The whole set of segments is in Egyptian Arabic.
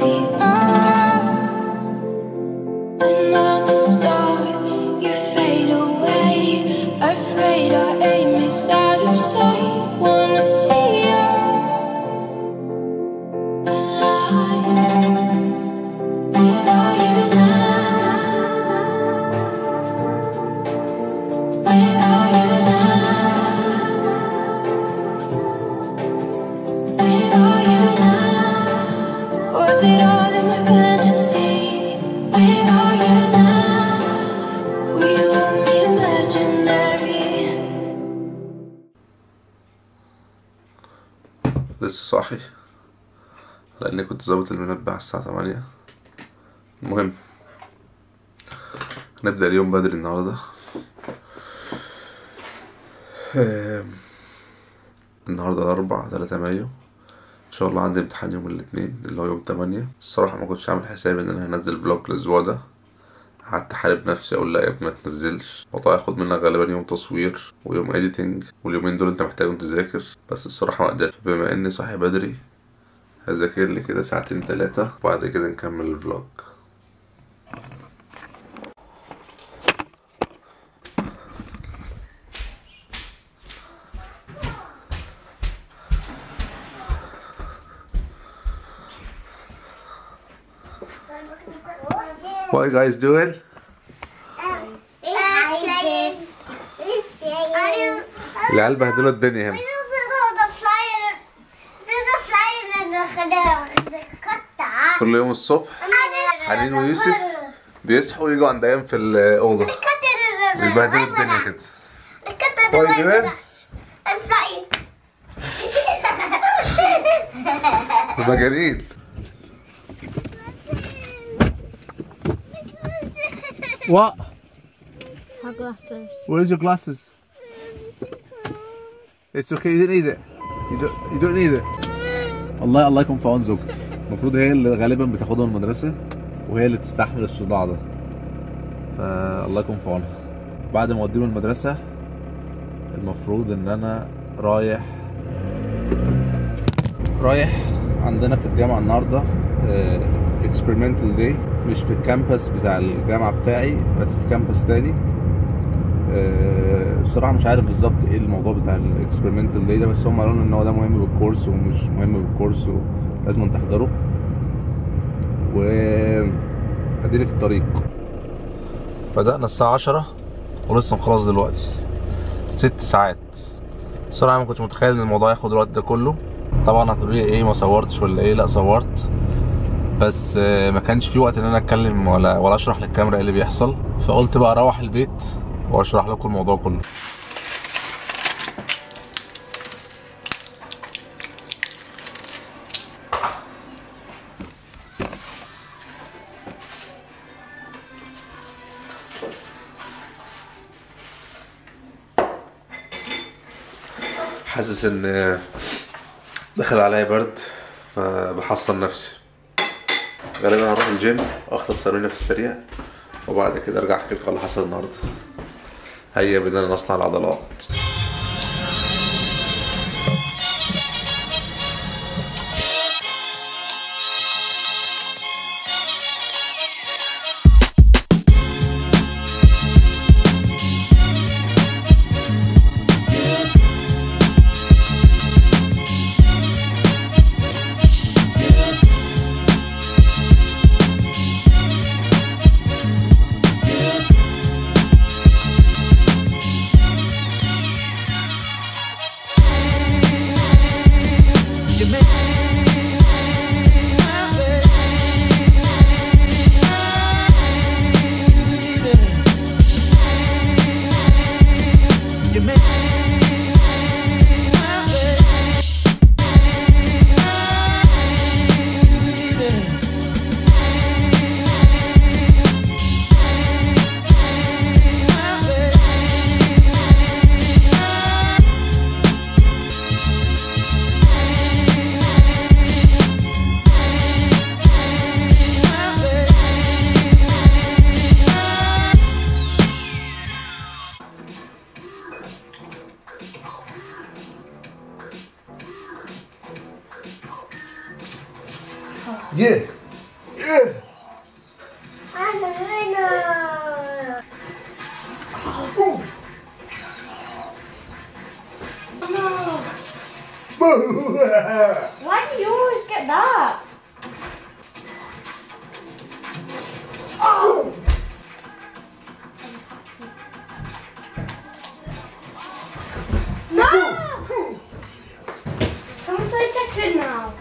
us. Another star, you fade away. Afraid our aim is out of sight. Wanna see us alive without you now. Without you now. Without you now. Was it all in my fantasy? Without you now. Were you only imaginary? لسه صاحي لاني كنت ظابط المنبه على الساعة تمانية المهم نبدأ اليوم بدري النهاردة آم، النهاردة الأربع تلاتة مايو إن شاء الله عندي امتحان يوم الاثنين اللي هو يوم تمانية الصراحة ما كنتش عامل حسابي إن أنا هنزل فلوج الأسبوع ده قعدت احارب نفسي اقول لا يا ابني ما تنزلش الموضوع هياخد منك غالبا يوم تصوير ويوم اديتنج واليومين دول انت محتاج تذاكر بس الصراحه ما قدرت بما اني صاحي بدري هذاكر لي كده ساعتين تلاتة وبعد كده نكمل الفلوج What you guys doing? العيال بهدلوا الدنيا هنا كل يوم الصبح حنين ويوسف بيصحوا يجوا عند ايام في الاوضه بيبهدلوا الدنيا كده What are you doing? I'm flying. مجانين What? My glasses. Where's your glasses? It's okay, you don't need it. You don't, you don't need it. والله الله يكون في عون زوجتي. المفروض هي اللي غالبا بتاخدها من المدرسة وهي اللي بتستحمل الصداع ده. فالله يكون في عونها. بعد ما اوديه من المدرسة المفروض ان انا رايح رايح عندنا في الجامعة النهاردة اكسبيرمنتال داي مش في الكامبس بتاع الجامعة بتاعي بس في كامبس تاني آه، بصراحة مش عارف بالظبط ايه الموضوع بتاع الاكسبيرمنتال داي ده بس هم قالوا لنا ان هو ده مهم بالكورس ومش مهم بالكورس ولازم تحضره و اديني في الطريق بدأنا الساعة عشرة ولسه مخلص دلوقتي ست ساعات بصراحة ما كنتش متخيل ان الموضوع ياخد الوقت ده كله طبعا هتقولوا لي ايه ما صورتش ولا ايه لا صورت بس آه، ما كانش في وقت ان انا اتكلم ولا ولا اشرح للكاميرا ايه اللي بيحصل فقلت بقى اروح البيت واشرح لكم الموضوع كله حاسس ان دخل عليا برد فبحصن نفسي غالبا هروح الجيم اخطف تمرينه في السريع وبعد كده ارجع احكي لكم على اللي حصل النهارده هيا بدنا نصنع العضلات Yeah. انا هنا Why do you always get that? Oh! No! Come and play second now.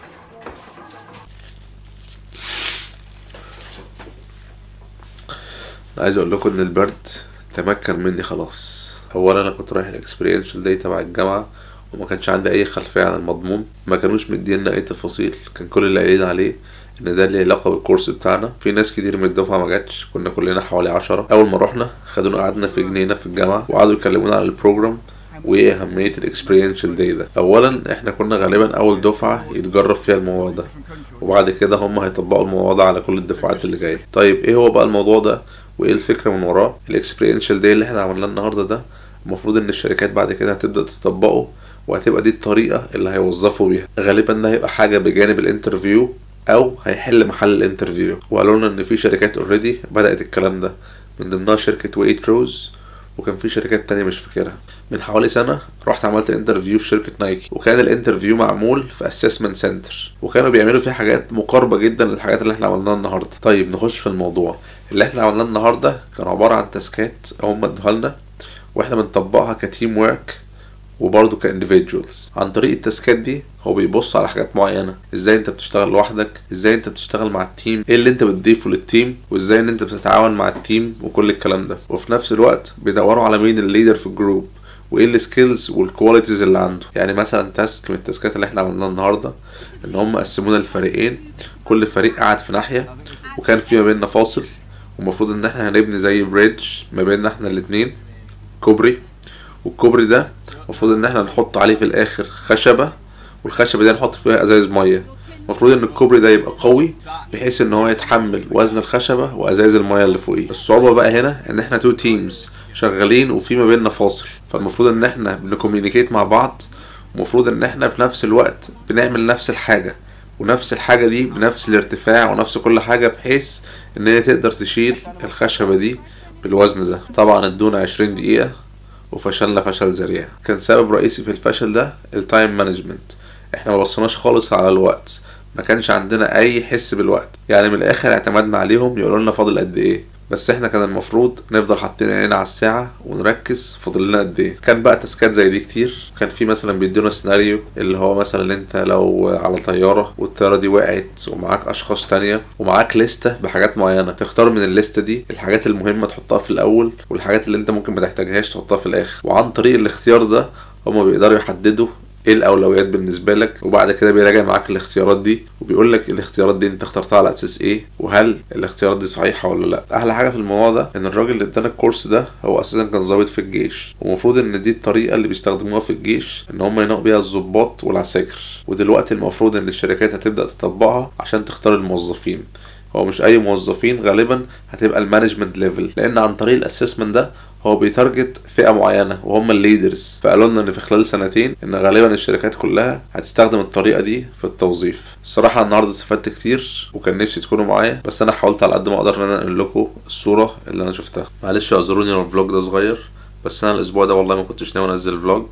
عايز اقول لكم ان البرد تمكن مني خلاص اولا انا كنت رايح الاكسبيرينشال داي تبع الجامعه وما كانش عندي اي خلفيه عن المضمون ما كانوش مدينا اي تفاصيل كان كل اللي قايلين عليه ان ده ليه علاقه بالكورس بتاعنا في ناس كتير من الدفعه ما جاتش كنا كلنا حوالي عشرة اول ما رحنا خدونا قعدنا في جنينه في الجامعه وقعدوا يكلمونا عن البروجرام وايه اهميه الاكسبيرينشال داي ده اولا احنا كنا غالبا اول دفعه يتجرب فيها الموضوع ده وبعد كده هم هيطبقوا الموضوع ده على كل الدفعات اللي جايه طيب ايه هو بقى الموضوع ده وايه الفكره من وراه الاكسبيرينشال داي اللي احنا عملناه النهارده ده المفروض ان الشركات بعد كده هتبدا تطبقه وهتبقى دي الطريقه اللي هيوظفوا بيها غالبا ده هيبقى حاجه بجانب الانترفيو او هيحل محل الانترفيو وقالوا لنا ان في شركات اوريدي بدات الكلام ده من ضمنها شركه ويت روز وكان في شركات تانية مش فاكرها من حوالي سنة رحت عملت انترفيو في شركة نايكي وكان الانترفيو معمول في اسسمنت سنتر وكانوا بيعملوا فيه حاجات مقاربة جدا للحاجات اللي احنا عملناها النهاردة طيب نخش في الموضوع اللي احنا عملناه النهاردة كان عبارة عن تاسكات هم ادوها لنا واحنا بنطبقها كتيم ورك وبرضه كانديفيدجوالز عن طريق التاسكات دي هو بيبص على حاجات معينه ازاي انت بتشتغل لوحدك ازاي انت بتشتغل مع التيم ايه اللي انت بتضيفه للتيم وازاي ان انت بتتعاون مع التيم وكل الكلام ده وفي نفس الوقت بيدوروا على مين الليدر في الجروب وايه السكيلز والكواليتيز اللي عنده يعني مثلا تاسك من التاسكات اللي احنا عملناها النهارده ان هم قسمونا لفريقين كل فريق قعد في ناحيه وكان في ما بيننا فاصل ومفروض ان احنا هنبني زي بريدج ما بيننا احنا الاتنين كوبري والكوبري ده المفروض ان احنا نحط عليه في الاخر خشبة والخشبة دي نحط فيها ازايز مية المفروض ان الكوبري ده يبقى قوي بحيث ان هو يتحمل وزن الخشبة وازايز المية اللي فوقيه الصعوبة بقى هنا ان احنا تو تيمز شغالين وفي ما بيننا فاصل فالمفروض ان احنا بنكوميونيكيت مع بعض المفروض ان احنا في نفس الوقت بنعمل نفس الحاجة ونفس الحاجة دي بنفس الارتفاع ونفس كل حاجة بحيث ان هي تقدر تشيل الخشبة دي بالوزن ده طبعا ادونا عشرين دقيقة وفشلنا فشل ذريع كان سبب رئيسي في الفشل ده التايم مانجمنت احنا ما بصيناش خالص على الوقت ما كانش عندنا اي حس بالوقت يعني من الاخر اعتمدنا عليهم يقولوا لنا فاضل قد ايه بس احنا كان المفروض نفضل حاطين عينينا على الساعة ونركز فاضل لنا قد ايه كان بقى تاسكات زي دي كتير كان في مثلا بيدونا سيناريو اللي هو مثلا انت لو على طيارة والطيارة دي وقعت ومعاك اشخاص تانية ومعاك لستة بحاجات معينة تختار من الليستة دي الحاجات المهمة تحطها في الاول والحاجات اللي انت ممكن ما تحتاجهاش تحطها في الاخر وعن طريق الاختيار ده هما بيقدروا يحددوا ايه الاولويات بالنسبه لك وبعد كده بيراجع معاك الاختيارات دي وبيقول لك الاختيارات دي انت اخترتها على اساس ايه وهل الاختيارات دي صحيحه ولا لا احلى حاجه في الموضوع ده ان الراجل اللي ادانا الكورس ده هو اساسا كان ضابط في الجيش ومفروض ان دي الطريقه اللي بيستخدموها في الجيش ان هم ينقوا بيها الضباط والعساكر ودلوقتي المفروض ان الشركات هتبدا تطبقها عشان تختار الموظفين هو مش اي موظفين غالبا هتبقى المانجمنت ليفل لان عن طريق الاسسمنت ده هو بيتارجت فئه معينه وهم الليدرز فقالوا لنا ان في خلال سنتين ان غالبا الشركات كلها هتستخدم الطريقه دي في التوظيف الصراحه النهارده استفدت كتير وكان نفسي تكونوا معايا بس انا حاولت على قد ما اقدر ان انا انقل لكم الصوره اللي انا شفتها معلش اعذروني لو الفلوج ده صغير بس انا الاسبوع ده والله ما كنتش ناوي انزل فلوج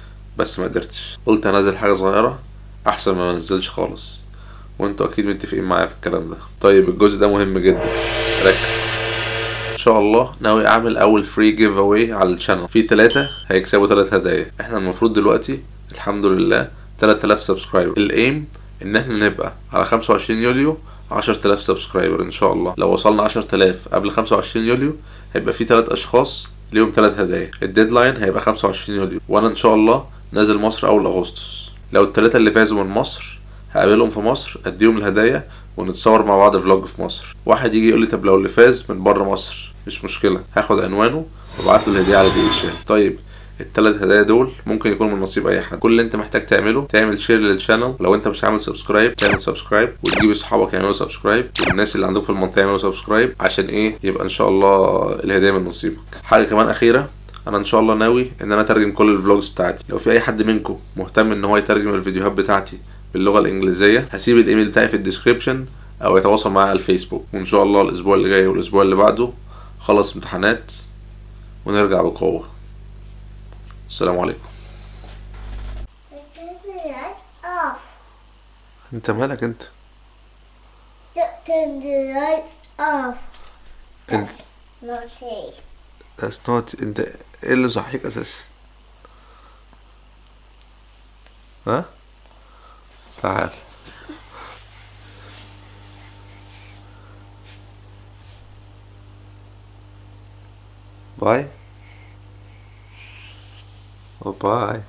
بس ما قدرتش قلت انزل حاجه صغيره احسن ما منزلش خالص وانتوا اكيد متفقين معايا في الكلام ده طيب الجزء ده مهم جدا ركز ان شاء الله ناوي اعمل اول فري جيف اواي على الشانل في ثلاثة هيكسبوا ثلاث هدايا احنا المفروض دلوقتي الحمد لله 3000 سبسكرايبر الايم ان احنا نبقى على 25 يوليو 10000 سبسكرايبر ان شاء الله لو وصلنا 10000 قبل 25 يوليو هيبقى في ثلاث اشخاص ليهم ثلاث هدايا الديدلاين هيبقى 25 يوليو وانا ان شاء الله نازل مصر اول اغسطس لو الثلاثة اللي فازوا من مصر هقابلهم في مصر اديهم الهدايا ونتصور مع بعض فلوج في مصر واحد يجي يقول لي طب لو اللي فاز من بره مصر مش مشكله هاخد عنوانه وابعت له الهديه على دي اتش ال طيب التلات هدايا دول ممكن يكونوا من نصيب اي حد كل اللي انت محتاج تعمله تعمل شير للشانل لو انت مش عامل سبسكرايب تعمل سبسكرايب وتجيب اصحابك يعملوا سبسكرايب والناس اللي عندك في المنطقه يعملوا سبسكرايب عشان ايه يبقى ان شاء الله الهديه من نصيبك حاجه كمان اخيره انا ان شاء الله ناوي ان انا اترجم كل الفلوجز بتاعتي لو في اي حد منكم مهتم ان هو يترجم الفيديوهات بتاعتي باللغه الانجليزيه هسيب الايميل بتاعي في الديسكريبشن او يتواصل معايا على الفيسبوك وان شاء الله الاسبوع اللي جاي والاسبوع اللي بعده خلص امتحانات ونرجع بقوة السلام عليكم Turn the lights off. انت مالك انت Turn the lights off. انت Not safe. That's not انت ايه اللي صحيك اساسا ها تعال باي Oh, باي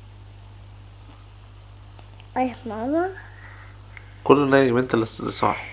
Where's Mama? كله نايم انت اللي صاحي